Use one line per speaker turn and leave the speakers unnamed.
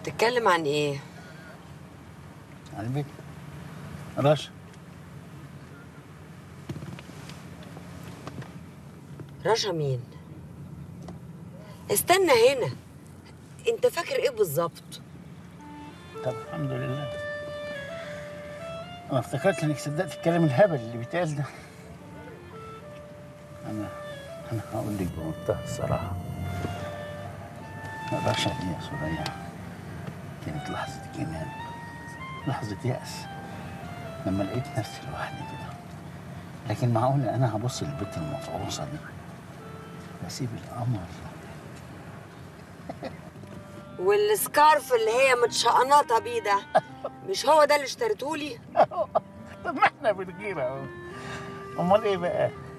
تتكلم عن ايه
على البيت رشا
رشا مين استنى هنا انت فاكر ايه بالظبط
طب الحمد لله انا افتكرت انك صدقت الكلام الهبل اللي بيتقال ده انا انا هقول لك بمنتهى الصراحه رشا دي يا سوريا كانت لحظه جنان لحظه يأس لما لقيت نفسي لوحدي كده لكن معقول انا هبص للبنت المفعوصه دي واسيب القمر
والسكارف اللي هي متشقنطه بيه ده مش هو ده اللي اشتريتهولي
طب ما احنا بنغير اهو امال ايه بقى